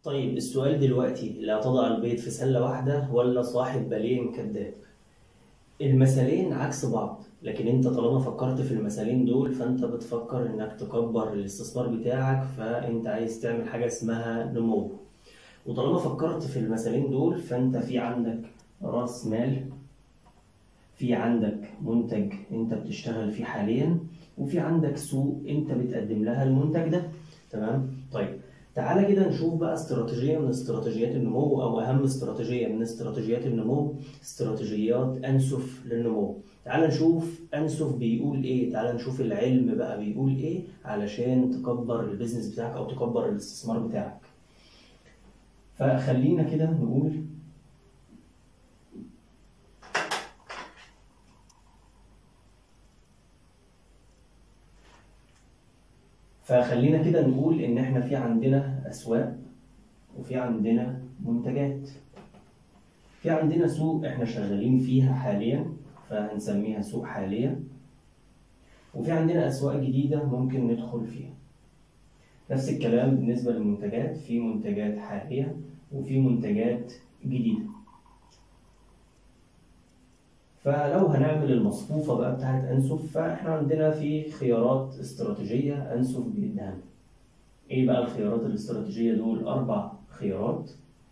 طيب السؤال دلوقتي لا تضع البيض في سلة واحدة ولا صاحب بالين كذاب المثالين عكس بعض لكن انت طالما فكرت في المثالين دول فانت بتفكر انك تكبر الاستثمار بتاعك فانت عايز تعمل حاجة اسمها نمو وطالما فكرت في المثالين دول فانت في عندك راس مال في عندك منتج انت بتشتغل فيه حاليا وفي عندك سوق انت بتقدم لها المنتج ده تمام طيب تعالى كده نشوف بقى استراتيجية من استراتيجيات النمو أو أهم استراتيجية من استراتيجيات النمو استراتيجيات أنسف للنمو تعالى نشوف أنسف بيقول إيه تعالى نشوف العلم بقى بيقول إيه علشان تكبر البيزنس بتاعك أو تكبر الاستثمار بتاعك فخلينا كده نقول فخلينا كده نقول ان احنا في عندنا اسواق وفي عندنا منتجات في عندنا سوق احنا شغالين فيها حاليا فهنسميها سوق حاليا وفي عندنا اسواق جديدة ممكن ندخل فيها نفس الكلام بالنسبة للمنتجات في منتجات حالية وفي منتجات جديدة فلو هنعمل المصفوفة بقى بتاعت أنسف فإحنا عندنا في خيارات استراتيجية أنسف بيديها لنا. إيه بقى الخيارات الاستراتيجية دول؟ أربع خيارات.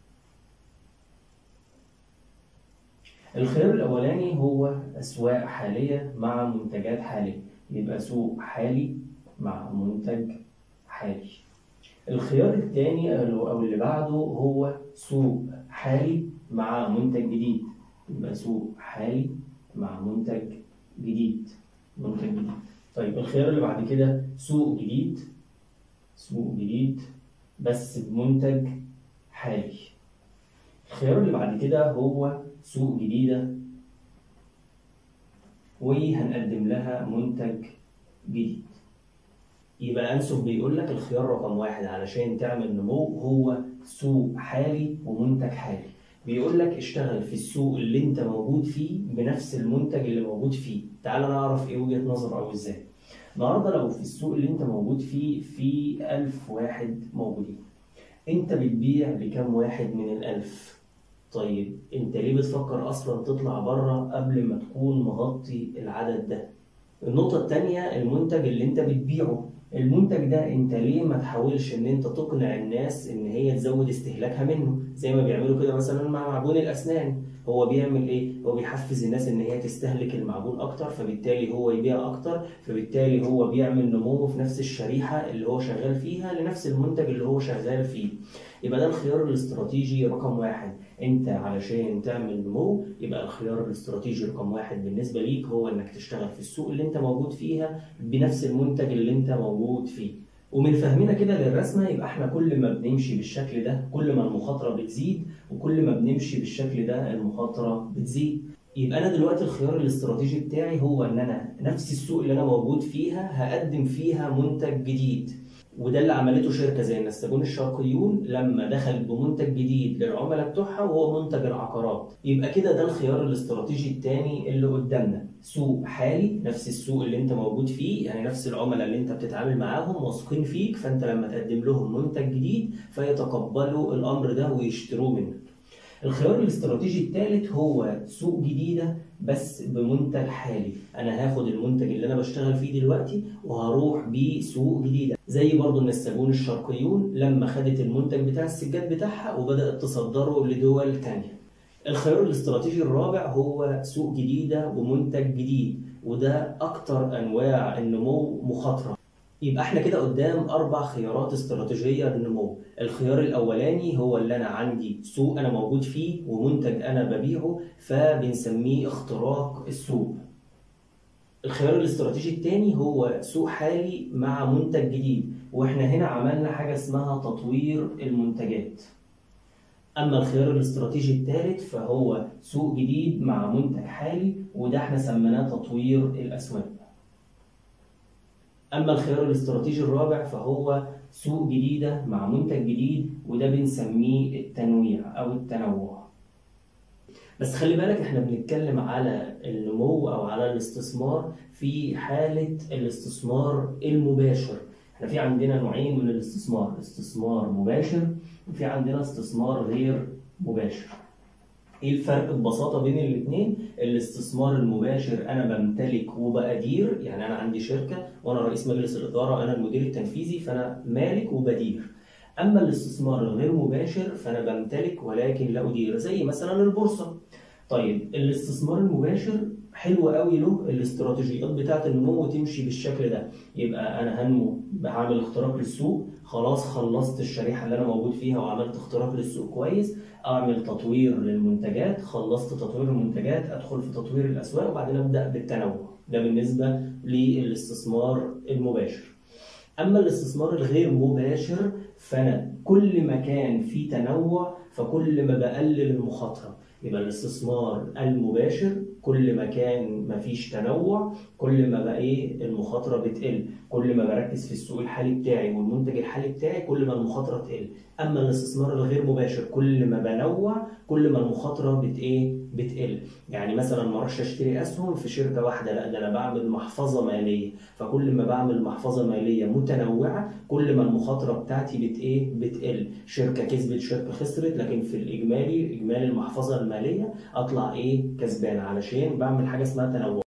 الخيار الأولاني هو أسواق حالية مع منتجات حالية، يبقى سوق حالي مع منتج حالي. الخيار الثاني أو اللي بعده هو سوق حالي مع منتج جديد، يبقى سوق حالي مع منتج جديد منتج جديد طيب الخيار اللي بعد كده سوق جديد سوق جديد بس بمنتج حالي الخيار اللي بعد كده هو سوق جديدة وهنقدم لها منتج جديد يبقى أنسب بيقول لك الخيار رقم واحد علشان تعمل نمو هو سوق حالي ومنتج حالي بيقول لك اشتغل في السوق اللي انت موجود فيه بنفس المنتج اللي موجود فيه تعال نعرف ايه وجهة نظر او ازاي النهارده لو في السوق اللي انت موجود فيه في ألف واحد موجودين انت بتبيع لكام واحد من الألف طيب انت ليه بتفكر اصلا تطلع بره قبل ما تكون مغطي العدد ده النقطة التانية المنتج اللي انت بتبيعه المنتج ده انت ليه ما تحاولش ان انت تقنع الناس ان هي تزود استهلاكها منه زي ما بيعملوا كده مثلا مع معجون الاسنان هو بيعمل ايه هو بيحفز الناس ان هي تستهلك المعجون اكتر فبالتالي هو يبيع اكتر فبالتالي هو بيعمل نمو في نفس الشريحة اللي هو شغال فيها لنفس المنتج اللي هو شغال فيه يبقى ده الخيار الاستراتيجي رقم واحد انت علشان تعمل نمو يبقى الخيار الاستراتيجي رقم واحد بالنسبه ليك هو انك تشتغل في السوق اللي انت موجود فيها بنفس المنتج اللي انت موجود فيه ومن فهمنا كده للرسمه يبقى احنا كل ما بنمشي بالشكل ده كل ما المخاطره بتزيد وكل ما بنمشي بالشكل ده المخاطره بتزيد يبقى انا دلوقتي الخيار الاستراتيجي بتاعي هو ان انا نفس السوق اللي انا موجود فيها هقدم فيها منتج جديد وده اللي عملته شركه زي النساجون الشرقيون لما دخل بمنتج جديد للعملاء بتوعها وهو منتج العقارات يبقى كده ده الخيار الاستراتيجي الثاني اللي قدامنا سوق حالي نفس السوق اللي انت موجود فيه يعني نفس العملاء اللي انت بتتعامل معاهم واثقين فيك فانت لما تقدم لهم منتج جديد فيتقبلوا الامر ده ويشتروه منك الخيار الاستراتيجي الثالث هو سوق جديدة بس بمنتج حالي انا هاخد المنتج اللي انا بشتغل فيه دلوقتي وهروح بيه سوق جديدة زي برضو النساجون الشرقيون لما خدت المنتج بتاع السجاد بتاعها وبدأت تصدره لدول تانية الخيار الاستراتيجي الرابع هو سوق جديدة ومنتج جديد وده أكتر أنواع النمو مخاطرة يبقى احنا كده قدام اربع خيارات استراتيجيه للنمو الخيار الاولاني هو اللي انا عندي سوق انا موجود فيه ومنتج انا ببيعه فبنسميه اختراق السوق الخيار الاستراتيجي الثاني هو سوق حالي مع منتج جديد واحنا هنا عملنا حاجه اسمها تطوير المنتجات اما الخيار الاستراتيجي الثالث فهو سوق جديد مع منتج حالي وده احنا سميناه تطوير الاسواق أما الخيار الاستراتيجي الرابع فهو سوق جديدة مع منتج جديد وده بنسميه التنويع أو التنوع. بس خلي بالك احنا بنتكلم على النمو أو على الاستثمار في حالة الاستثمار المباشر احنا في عندنا نوعين من الاستثمار استثمار مباشر وفي عندنا استثمار غير مباشر ايه الفرق ببساطه بين الاثنين الاستثمار المباشر انا بمتلك وبأدير يعني انا عندي شركه وانا رئيس مجلس الاداره انا المدير التنفيذي فانا مالك وبدير اما الاستثمار الغير مباشر فانا بمتلك ولكن لا ادير زي مثلا البورصه طيب الاستثمار المباشر حلو قوي له الاستراتيجيات بتاعه النمو تمشي بالشكل ده يبقى انا هنمو بعمل اختراق للسوق خلاص خلصت الشريحه اللي انا موجود فيها وعملت اختراق للسوق كويس اعمل تطوير للمنتجات خلصت تطوير المنتجات ادخل في تطوير الاسواق وبعدين ابدا بالتنوع ده بالنسبه للاستثمار المباشر اما الاستثمار الغير مباشر فانا كل ما كان في تنوع فكل ما بقلل المخاطره يبقى الاستثمار المباشر كل ما كان مفيش تنوع كل ما بقى ايه المخاطره بتقل كل ما بركز في السوق الحالي بتاعي والمنتج الحالي بتاعي كل ما المخاطره تقل اما الاستثمار الغير مباشر كل ما بنوع كل ما المخاطره بت ايه بتقل يعني مثلا ما اروحش اشتري اسهم في شركه واحده لا ده انا بعمل محفظه ماليه فكل ما بعمل محفظه ماليه متنوعه كل ما المخاطره بتاعتي بت ايه بتقل شركه كسبت شركه خسرت لكن في الاجمالي اجمالي المحفظه الماليه اطلع ايه كسبان علشان بعمل حاجه اسمها تنوع